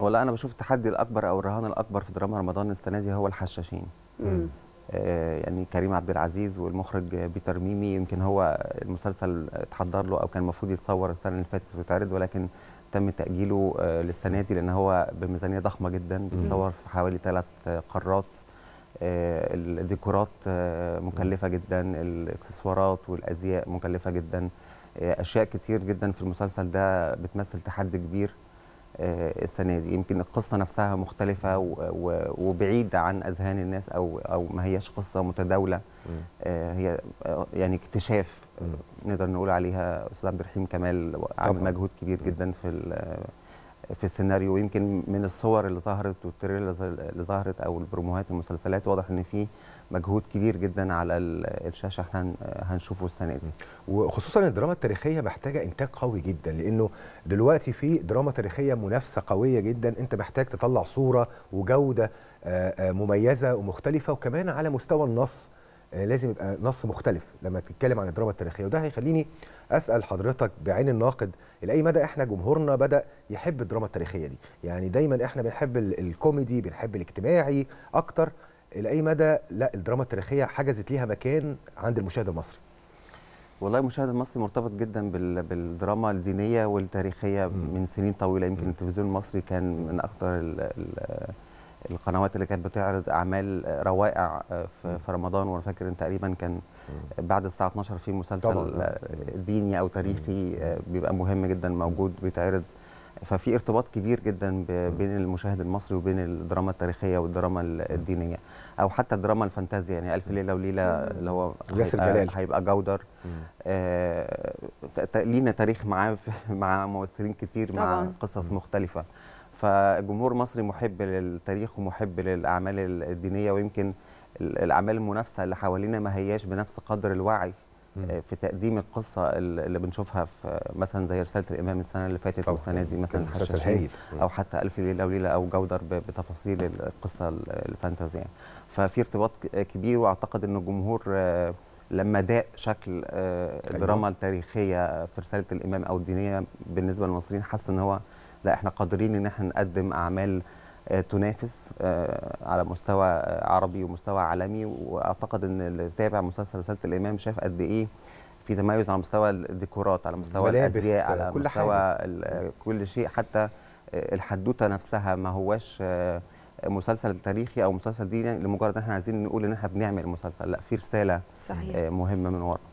والله انا بشوف التحدي الاكبر او الرهان الاكبر في دراما رمضان السنه دي هو الحشاشين مم. آه، يعني كريم عبد العزيز والمخرج بيتر ميمي يمكن هو المسلسل اتحضر له او كان المفروض يتصور السنه اللي فاتت ويتعرض ولكن تم تاجيله آه، للسنه دي لان هو بميزانيه ضخمه جدا بيتصور في حوالي ثلاث قارات آه، الديكورات آه، مكلفه جدا الاكسسوارات والازياء مكلفه جدا آه، اشياء كتير جدا في المسلسل ده بتمثل تحدي كبير آه، السنه دي يمكن القصه نفسها مختلفه و- و- وبعيده عن اذهان الناس او او ما هياش قصه متداوله آه، هي آه، يعني اكتشاف آه، نقدر نقول عليها استاذ عبد الرحيم كمال عمل طبعاً. مجهود كبير جدا في ال- في السيناريو ويمكن من الصور اللي ظهرت والتريلرز اللي ظهرت او البروموهات المسلسلات واضح ان في مجهود كبير جدا على ال- الشاشه احنا هن- هنشوفه السنه دي وخصوصا الدراما التاريخيه محتاجه انتاج قوي جدا لانه دلوقتي في دراما تاريخيه منافسه قويه جدا انت محتاج تطلع صوره وجوده آه، آه، مميزه ومختلفه وكمان على مستوى النص آه، لازم يبقى نص مختلف لما تتكلم عن الدراما التاريخيه وده هيخليني اسال حضرتك بعين الناقد لاي مدى احنا جمهورنا بدا يحب الدراما التاريخيه دي يعني دايما احنا بنحب ال- الكوميدي بنحب الاجتماعي اكتر لاي مدى لا الدراما التاريخيه حجزت ليها مكان عند المشاهد المصري والله المشاهد المصري مرتبط جدا بال- بالدراما الدينيه والتاريخيه من سنين طويله يمكن التلفزيون المصري كان من اكثر ال- ال- القنوات اللي كانت بتعرض اعمال روائع في في رمضان وانا فاكر ان تقريبا كان بعد الساعه 12 في مسلسل طبعاً. ديني او تاريخي بيبقى مهم جدا موجود بيتعرض ففي ارتباط كبير جدا ب- بين المشاهد المصري وبين الدراما التاريخيه والدراما ال- الدينيه او حتى الدراما الفانتازيا يعني الف ليله وليله اللي هو ياسر هيبقى- جلال. هيبقى جودر آه، ت- ت- لينا تاريخ معاه في- مع ممثلين كتير مع طبعاً. قصص مختلفه فالجمهور المصري محب للتاريخ ومحب للاعمال ال- الدينيه ويمكن ال- الاعمال المنافسه اللي حوالينا ما هياش بنفس قدر الوعي آه، في تقديم القصه ال- اللي بنشوفها في مثلا زي رساله الامام السنه اللي فاتت طبعاً. والسنه دي مثلا كان مسلسل الحشاشين هايل. او حتى الف ليله وليله او جودر ب- بتفاصيل القصه ال- الفانتازيا يعني. ففي ارتباط ك- كبير واعتقد ان الجمهور آه، لما داق شكل آه، الدراما التاريخيه في رساله الامام او الدينيه بالنسبه للمصريين حس ان هو لا احنا قادرين ان احنا نقدم اعمال آه، تنافس آه، على مستوى آه، عربي ومستوى عالمي واعتقد ان اللي تابع مسلسل رساله الامام شاف قد ايه في تميز على مستوى الديكورات على مستوى ملابس، الازياء على كل مستوى حاجة. ال- كل شيء حتى آه، الحدوته نفسها ما هواش آه، مسلسل تاريخي او مسلسل ديني لمجرد ان احنا عايزين نقول ان احنا بنعمل مسلسل لا في رساله صحيح آه، مهمه من ورا